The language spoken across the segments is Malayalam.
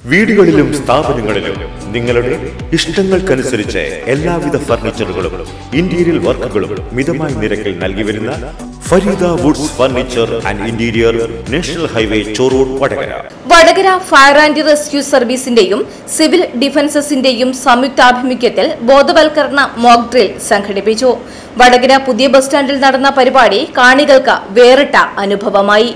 വീടുകളിലും സ്ഥാപനങ്ങളിലും നിങ്ങളുടെ ഇഷ്ടങ്ങൾക്കനുസരിച്ച് എല്ലാവിധ ഫർണിച്ചറുകളും ഇന്റീരിയർ വർക്കുകളും മിതമായ നിരക്കിൽ നൽകി വരുന്ന Fareeda Woods Furniture and Interior national highway Chorur Vadakara Vadakara fire and rescue സർവീസിന്റെയും സിവിൽ ഡിഫൻസസിന്റെയും സംയുക്താഭിമുഖ്യത്തിൽ ബോധവൽക്കരണ മോക്ക് ഡ്രിൽ സംഘടിപ്പിച്ചു വടകര പുതിയ ബസ് സ്റ്റാൻഡിൽ നടന്ന പരിപാടി കാണികൾക്ക് വേറിട്ട അനുഭവമായി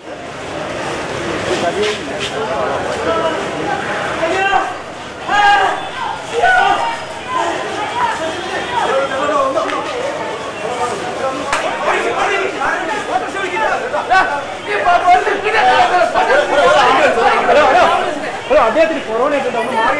അദ്ദേഹത്തിന് കൊറോണ ഉണ്ട് ഒന്ന് മാറി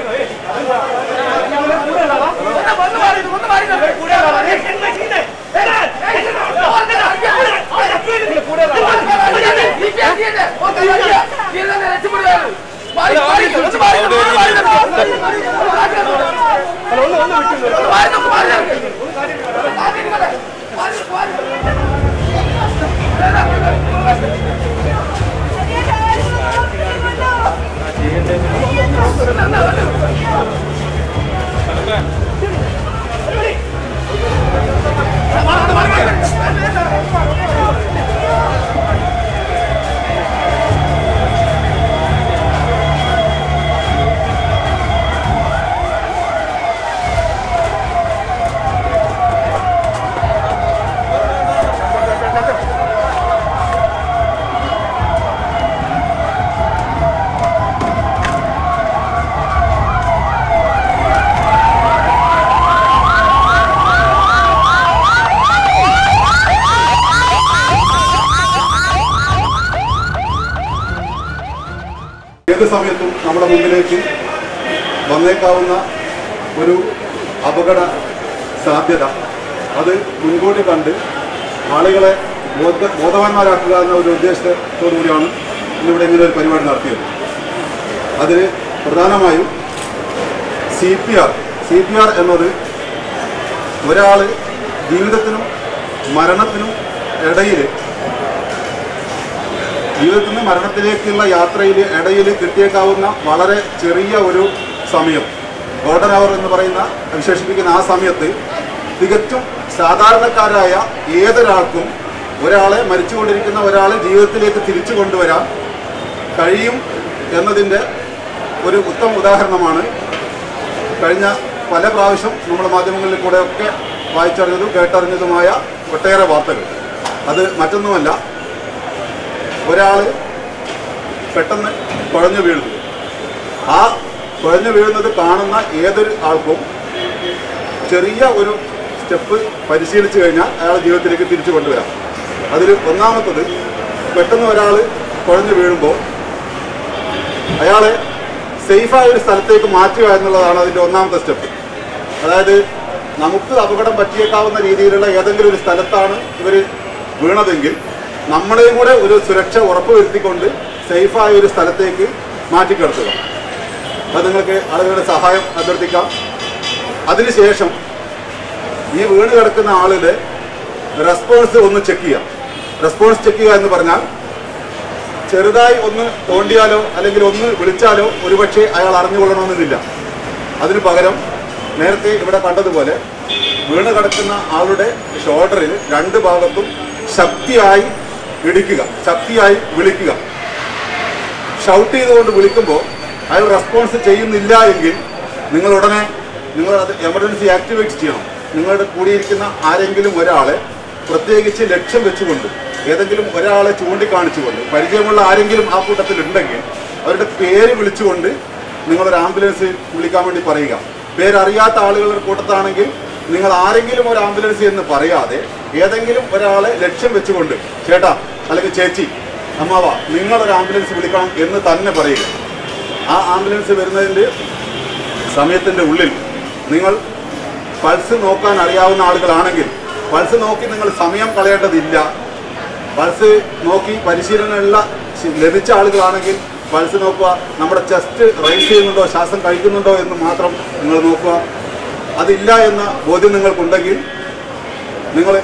ഏത് സമയത്തും നമ്മുടെ മുമ്പിലേക്ക് വന്നേക്കാവുന്ന ഒരു അപകട സാധ്യത അത് മുൻകൂട്ടി കണ്ട് ആളുകളെ ബോധ ബോധവാന്മാരാക്കുക എന്ന ഒരു ഉദ്ദേശത്തോടു കൂടിയാണ് ഇന്നിവിടെ ഇങ്ങനെ ഒരു പരിപാടി നടത്തിയത് അതിന് പ്രധാനമായും C P R C P R എന്നത് ഒരാൾ ജീവിതത്തിനും മരണത്തിനും ഇടയിൽ ജീവിതത്തിൽ നിന്ന് മരണത്തിലേക്കുള്ള യാത്രയിൽ ഇടയിൽ കിട്ടിയേക്കാവുന്ന വളരെ ചെറിയ ഒരു സമയം ഗോൾഡൻ അവർ എന്ന് പറയുന്ന വിശേഷിപ്പിക്കുന്ന ആ സമയത്ത് തികച്ചും സാധാരണക്കാരായ ഏതൊരാൾക്കും ഒരാളെ മരിച്ചുകൊണ്ടിരിക്കുന്ന ഒരാളെ ജീവിതത്തിലേക്ക് തിരിച്ചു കൊണ്ടുവരാൻ കഴിയും എന്നതിൻ്റെ ഒരു ഉത്തമ ഉദാഹരണമാണ് കഴിഞ്ഞ പല പ്രാവശ്യം നമ്മുടെ മാധ്യമങ്ങളിൽ കൂടെ ഒക്കെ വായിച്ചറിഞ്ഞതും കേട്ടറിഞ്ഞതുമായ ഒട്ടേറെ വാർത്തകൾ അത് മറ്റൊന്നുമല്ല ഒരാൾ പെട്ടെന്ന് കുഴഞ്ഞു വീഴുന്നു ആ കുഴഞ്ഞു വീഴുന്നത് കാണുന്ന ഏതൊരു ആൾക്കും ചെറിയ ഒരു സ്റ്റെപ്പ് പരിശീലിച്ചു കഴിഞ്ഞാൽ അയാളെ ജീവിതത്തിലേക്ക് തിരിച്ചു കൊണ്ടുവരാം അതിൽ ഒന്നാമത്തത് പെട്ടെന്ന് ഒരാൾ കുഴഞ്ഞു വീഴുമ്പോൾ അയാളെ സേഫായ ഒരു സ്ഥലത്തേക്ക് മാറ്റുക എന്നുള്ളതാണ് അതിൻ്റെ ഒന്നാമത്തെ സ്റ്റെപ്പ് അതായത് നമുക്ക് അപകടം പറ്റിയേക്കാവുന്ന രീതിയിലുള്ള ഏതെങ്കിലും ഒരു സ്ഥലത്താണ് ഇവർ വീണതെങ്കിൽ നമ്മുടെയും കൂടെ ഒരു സുരക്ഷ ഉറപ്പുവരുത്തിക്കൊണ്ട് സേഫായ ഒരു സ്ഥലത്തേക്ക് മാറ്റിക്കിടത്തുക അത് നിങ്ങൾക്ക് ആളുകളുടെ സഹായം അഭ്യർത്ഥിക്കാം അതിനുശേഷം ഈ വീണ് കിടക്കുന്ന ആളുടെ റെസ്പോൺസ് ഒന്ന് ചെക്ക് ചെയ്യാം റെസ്പോൺസ് ചെക്ക് ചെയ്യുക എന്ന് പറഞ്ഞാൽ ചെറുതായി ഒന്ന് തോണ്ടിയാലോ അല്ലെങ്കിൽ ഒന്ന് വിളിച്ചാലോ ഒരുപക്ഷെ അയാൾ അറിഞ്ഞുകൊള്ളണമെന്നില്ല അതിനു പകരം നേരത്തെ ഇവിടെ കണ്ടതുപോലെ വീണ് കിടക്കുന്ന ആളുടെ ഷോൾഡറിൽ രണ്ട് ഭാഗത്തും ശക്തിയായി ഇടിക്കുക ശക്തിയായി വിളിക്കുക ഷൗട്ട് ചെയ്തുകൊണ്ട് വിളിക്കുമ്പോൾ അയാൾ റെസ്പോൺസ് ചെയ്യുന്നില്ല എങ്കിൽ നിങ്ങൾ ഉടനെ നിങ്ങൾ അത് എമർജൻസി ആക്ടിവേറ്റ് ചെയ്യണം നിങ്ങളുടെ കൂടിയിരിക്കുന്ന ആരെങ്കിലും ഒരാളെ പ്രത്യേകിച്ച് ലക്ഷ്യം വെച്ചുകൊണ്ട് ഏതെങ്കിലും ഒരാളെ ചൂണ്ടിക്കാണിച്ചുകൊണ്ട് പരിചയമുള്ള ആരെങ്കിലും ആ കൂട്ടത്തിൽ ഉണ്ടെങ്കിൽ അവരുടെ പേര് വിളിച്ചുകൊണ്ട് നിങ്ങളൊരു ആംബുലൻസ് വിളിക്കാൻ വേണ്ടി പറയുക പേരറിയാത്ത ആളുകളുടെ കൂട്ടത്താണെങ്കിൽ നിങ്ങൾ ആരെങ്കിലും ഒരു ആംബുലൻസ് എന്ന് പറയാതെ ഏതെങ്കിലും ഒരാളെ ലക്ഷ്യം വെച്ചുകൊണ്ട് ചേട്ടാ അല്ലെങ്കിൽ ചേച്ചി അമ്മാവ നിങ്ങളൊരു ആംബുലൻസ് വിളിക്കണം എന്ന് തന്നെ പറയുക ആ ആംബുലൻസ് വരുന്നതിൻ്റെ സമയത്തിൻ്റെ ഉള്ളിൽ നിങ്ങൾ പൾസ് നോക്കാൻ അറിയാവുന്ന ആളുകളാണെങ്കിൽ പൾസ് നോക്കി നിങ്ങൾ സമയം കളയേണ്ടതില്ല പൾസ് നോക്കി പരിശീലനമുള്ള ലഭിച്ച ആളുകളാണെങ്കിൽ പൾസ് നോക്കുക നമ്മുടെ ചെസ്റ്റ് റൈസ് ചെയ്യുന്നുണ്ടോ ശ്വാസം കഴിക്കുന്നുണ്ടോ എന്ന് മാത്രം നിങ്ങൾ നോക്കുക അതില്ല എന്ന ബോധ്യം നിങ്ങൾക്കുണ്ടെങ്കിൽ നിങ്ങൾ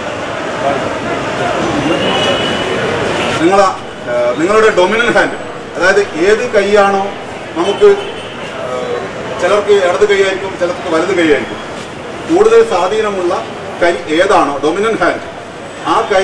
നിങ്ങൾ നിങ്ങളുടെ ഡൊമിനൻ ഹാൻഡ് അതായത് ഏത് കൈയാണോ നമുക്ക് ആ, ചിലർക്ക് ഇടത് കൈയായിരിക്കും ചിലർക്ക് വലത് കൈയായിരിക്കും കൂടുതൽ സ്വാധീനമുള്ള കൈ ഏതാണോ ഡൊമിനന്റ് ഹാൻഡ് ആ കൈ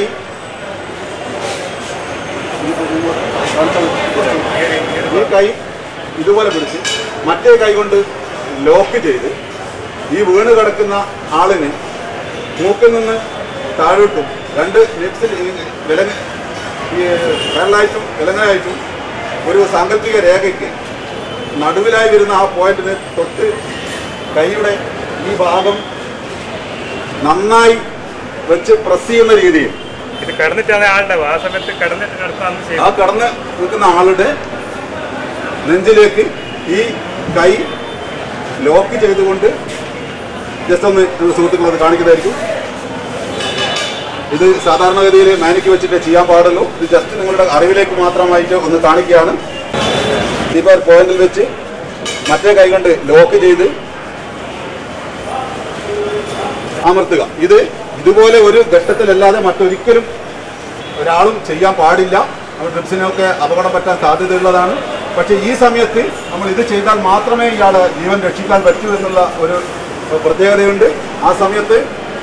ഈ കൈ ഇതുപോലെ പിടിച്ച് മറ്റേ കൈ കൊണ്ട് ലോക്ക് ചെയ്ത് ഈ വീണ് കിടക്കുന്ന ആളിന് മൂക്കിൽ നിന്ന് താഴോട്ടും രണ്ട് ലിപ്സിൽ ഈ വിലങ്ങ ഈ വിരലായിട്ടും വിലങ്ങനായിട്ടും ഒരു സാങ്കല്പിക രേഖയ്ക്ക് നടുവിലായി വരുന്ന ആ പോയിന്റിന് തൊട്ട് കൈയുടെ ഈ ഭാഗം നന്നായി വെച്ച് പ്രസ് ചെയ്യുന്ന രീതിയിൽ ഇത് കിടന്നിട്ടാണ് ആളുണ്ടാവും ആ സമയത്ത് കിടന്നിട്ട് നടത്താന്ന് ആ ചെയ്യും കടന്ന് നിൽക്കുന്ന ആളുടെ നെഞ്ചിലേക്ക് ഈ കൈ ലോക്ക് ചെയ്തുകൊണ്ട് ജസ്റ്റ് ഒന്ന് ഇത് സുഹൃത്തുക്കൾ അത് കാണിക്കുന്നതായിരിക്കും ഇത് സാധാരണഗതിയിൽ മാനിക്ക് വെച്ചിട്ട് ചെയ്യാൻ പാടുള്ളൂ ഇത് ജസ്റ്റ് നിങ്ങളുടെ അറിവിലേക്ക് മാത്രമായിട്ട് ഒന്ന് കാണിക്കുകയാണ് ഇപ്പോൾ പോയിന്റിൽ വെച്ച് മറ്റേ കൈ കൊണ്ട് ലോക്ക് ചെയ്ത് അമർത്തുക ഇത് ഇതുപോലെ ഒരു ഘട്ടത്തിലല്ലാതെ മറ്റൊരിക്കലും ഒരാളും ചെയ്യാൻ പാടില്ല നമ്മൾ ഡ്രിപ്സിനൊക്കെ അപകടം പറ്റാൻ സാധ്യതയുള്ളതാണ് പക്ഷേ ഈ സമയത്ത് നമ്മൾ ഇത് ചെയ്താൽ മാത്രമേ ഇയാളെ ജീവൻ രക്ഷിക്കാൻ പറ്റൂ എന്നുള്ള ഒരു പ്രത്യേകതയുണ്ട് ആ സമയത്ത്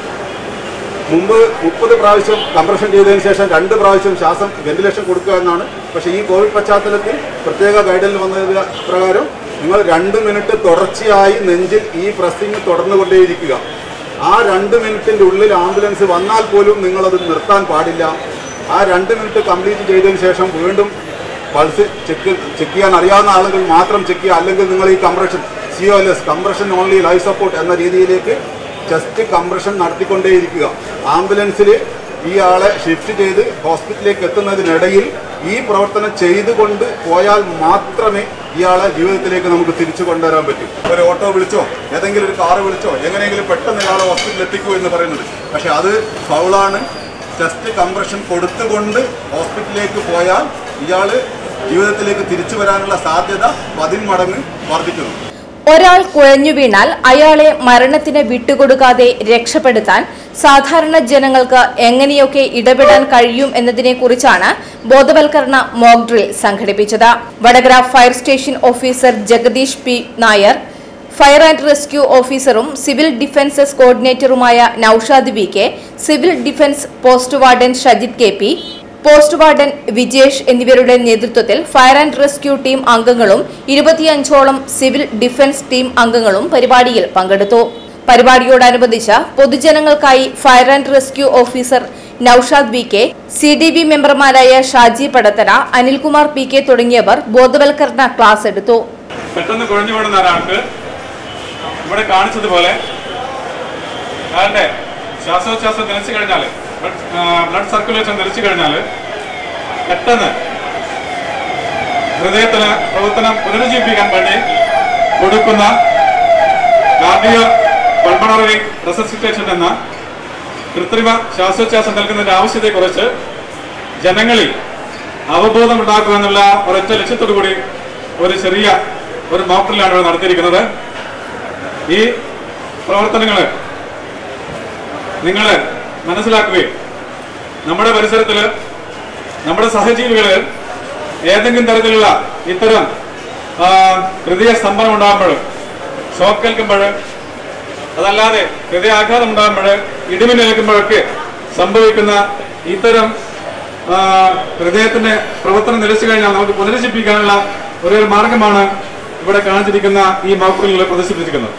മുമ്പ് മുപ്പത് പ്രാവശ്യം കംപ്രഷൻ ചെയ്തതിന് ശേഷം രണ്ട് പ്രാവശ്യം ശ്വാസം വെന്റിലേഷൻ കൊടുക്കുക എന്നാണ് പക്ഷേ ഈ കോവിഡ് പശ്ചാത്തലത്തിൽ പ്രത്യേക ഗൈഡിൽ വന്നത് പ്രകാരം നിങ്ങൾ രണ്ട് മിനിറ്റ് തുടർച്ചയായി നെഞ്ചിൽ ഈ പ്രസ്സിങ് തുടർന്നുകൊണ്ടേയിരിക്കുക ആ രണ്ട് മിനിറ്റിന്റെ ഉള്ളിൽ ആംബുലൻസ് വന്നാൽ പോലും നിങ്ങളത് നിർത്താൻ പാടില്ല ആ രണ്ട് മിനിറ്റ് കംപ്ലീറ്റ് ചെയ്തതിന് ശേഷം വീണ്ടും പൾസ് ചെക്ക് ചെക്ക് ചെയ്യാൻ അറിയാവുന്ന ആളുകൾ മാത്രം ചെക്ക് ചെയ്യുക അല്ലെങ്കിൽ നിങ്ങൾ ഈ compression C O L S compression only life support എന്ന രീതിയിലേക്ക് ജസ്റ്റ് കംപ്രഷൻ നടത്തിക്കൊണ്ടേയിരിക്കുക ആംബുലൻസിൽ ഈ ആളെ ഷിഫ്റ്റ് ചെയ്ത് ഹോസ്പിറ്റലിലേക്ക് എത്തുന്നതിനിടയിൽ ഈ പ്രവർത്തനം ചെയ്തുകൊണ്ട് പോയാൽ മാത്രമേ ഇയാളെ ജീവിതത്തിലേക്ക് നമുക്ക് തിരിച്ചു കൊണ്ടുവരാൻ പറ്റൂ ഒരു ഓട്ടോ വിളിച്ചോ ഏതെങ്കിലും ഒരു കാറ് വിളിച്ചോ എങ്ങനെയെങ്കിലും പെട്ടെന്ന് ഇയാളെ ഹോസ്പിറ്റലിൽ എത്തിക്കൂ എന്ന് പറയുന്നത് പക്ഷെ അത് ഫൗളാണ് ജസ്റ്റ് കംപ്രഷൻ കൊടുത്തുകൊണ്ട് ഹോസ്പിറ്റലിലേക്ക് പോയാൽ ഇയാൾ ജീവിതത്തിലേക്ക് തിരിച്ചു വരാനുള്ള സാധ്യത പതിന്മടങ്ങ് വർദ്ധിക്കുന്നു ഒരാൾ കുഴഞ്ഞു വീണാൽ അയാളെ മരണത്തിന് വിട്ടുകൊടുക്കാതെ രക്ഷപ്പെടുത്താൻ സാധാരണ ജനങ്ങൾക്ക് എങ്ങനെയൊക്കെ ഇടപെടാൻ കഴിയും എന്നതിനെക്കുറിച്ചാണ് ബോധവൽക്കരണ മോക്ക് ഡ്രിൽ സംഘടിപ്പിച്ചത് Vadakara fire station officer Jagadeesh P Nair fire and rescue ഓഫീസറും സിവിൽ ഡിഫൻസസ് കോർഡിനേറ്ററുമായ Noushad V K civil defence post warden Shajith K P post warden Vijesh എന്നിവരുടെ നേതൃത്വത്തിൽ ഫയർ ആൻഡ് റെസ്ക്യൂ ടീം അംഗങ്ങളും ഇരുപത്തിയഞ്ചോളം സിവിൽ ഡിഫൻസ് ടീം അംഗങ്ങളും പരിപാടിയിൽ പങ്കെടുത്തു പരിപാടിയോടനുബന്ധിച്ച് പൊതുജനങ്ങൾക്കായി fire and rescue officer Noushad V K C D B മെമ്പർമാരായ ഷാജി പടത്തന അനിൽകുമാർ പി കെ തുടങ്ങിയവർ ബോധവൽക്കരണ ക്ലാസ് എടുത്തു പെട്ടെന്ന് കുഴഞ്ഞു വീടുന്ന ഒരാൾക്ക് ഇവിടെ കാണിച്ചതുപോലെ അയാളുടെ ശ്വാസോച്ഛ്വാസം നിലച്ചു കഴിഞ്ഞാൽ ബ്ലഡ് സർക്കുലേഷൻ നിലച്ചു കഴിഞ്ഞാൽ പെട്ടെന്ന് ഹൃദയത്തിന് പ്രവർത്തനം പുനരുജ്ജീവിപ്പിക്കാൻ വേണ്ടി കൊടുക്കുന്ന കാർഡിയോ പൾമണറി റെസസിറ്റേഷൻ എന്ന കൃത്രിമ ശ്വാസോച്ഛ്വാസം നൽകുന്നതിന്റെ ആവശ്യത്തെക്കുറിച്ച് ജനങ്ങളിൽ അവബോധം ഉണ്ടാക്കുക എന്നുള്ള ഒരൊറ്റ ലക്ഷ്യത്തോടു കൂടി ഒരു ചെറിയ ഒരു മോക്കറിലാണ് ഇവിടെ നടത്തിയിരിക്കുന്നത് ഈ പ്രവർത്തനങ്ങൾ നിങ്ങൾ മനസ്സിലാക്കുകയും നമ്മുടെ പരിസരത്തിൽ നമ്മുടെ സഹജീവികള് ഏതെങ്കിലും തരത്തിലുള്ള ഇത്തരം ആ, ഹൃദയ സ്തംഭനം ഉണ്ടാകുമ്പോൾ ഷോക്ക് ഏൽക്കുമ്പോൾ അതല്ലാതെ ഹൃദയാഘാതം ഉണ്ടാകുമ്പോൾ ഇടിമിന്നേൽക്കുമ്പോഴൊക്കെ സംഭവിക്കുന്ന ഇത്തരം ആ, ഹൃദയത്തിന്റെ പ്രവർത്തനം നിലച്ചു കഴിഞ്ഞാൽ നമുക്ക് പുനരുജ്ജീവിപ്പിക്കാനുള്ള ഒരേ ഒരു മാർഗമാണ് ഇവിടെ കാണിച്ചിരിക്കുന്ന ഈ മോക്കുകളിൽ പ്രദർശിപ്പിച്ചിരിക്കുന്നത്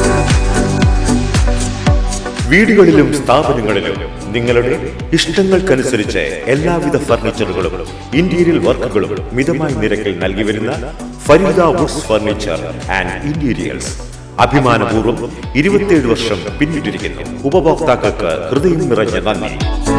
വീടുകളിലും സ്ഥാപനങ്ങളിലും നിങ്ങളുടെ ഇഷ്ടങ്ങൾക്കനുസരിച്ച് എല്ലാവിധ ഫർണിച്ചറുകളും ഇന്റീരിയർ വർക്കുകളും മിതമായ നിരക്കിൽ നൽകി വരുന്ന Fareeda Woods Furniture and Interiors അഭിമാനപൂർവ്വം ഇരുപത്തിയേഴ് വർഷം പിന്നിട്ടിരിക്കുന്നു ഉപഭോക്താക്കൾക്ക് ഹൃദയം നിറഞ്ഞ നന്ദി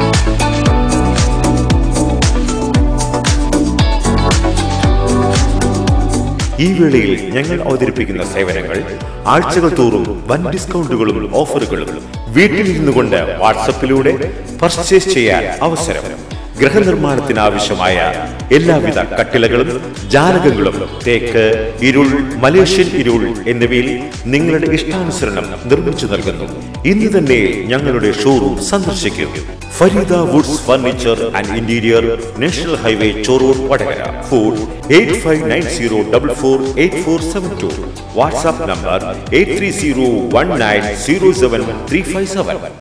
ഈ വേളയിൽ ഞങ്ങൾ അവതരിപ്പിക്കുന്ന സേവനങ്ങൾ ആഴ്ചകൾ തോറും വൻ ഡിസ്കൗണ്ടുകളും ഓഫറുകളും വീട്ടിലിരുന്നു കൊണ്ട് വാട്സപ്പിലൂടെ പർച്ചേസ് ചെയ്യാൻ അവസരം ഗൃഹനിർമ്മാണത്തിന് ആവശ്യമായ എല്ലാവിധ കട്ടിലകളും ജാലകങ്ങളും തേക്ക് ഇരുൾ മലേഷ്യൻ ഇരുൾ എന്നിവയിൽ നിങ്ങളുടെ ഇഷ്ടാനുസരണം നിർമ്മിച്ചു നൽകുന്നു ഇന്ന് തന്നെ ഞങ്ങളുടെ ഷോറൂം സന്ദർശിക്കും Fareeda Woods Furniture and Interior national highway Chorur Vadakara phone eight five nine zero double four eight four seven two WhatsApp number eight three zero one nine zero seven three five seven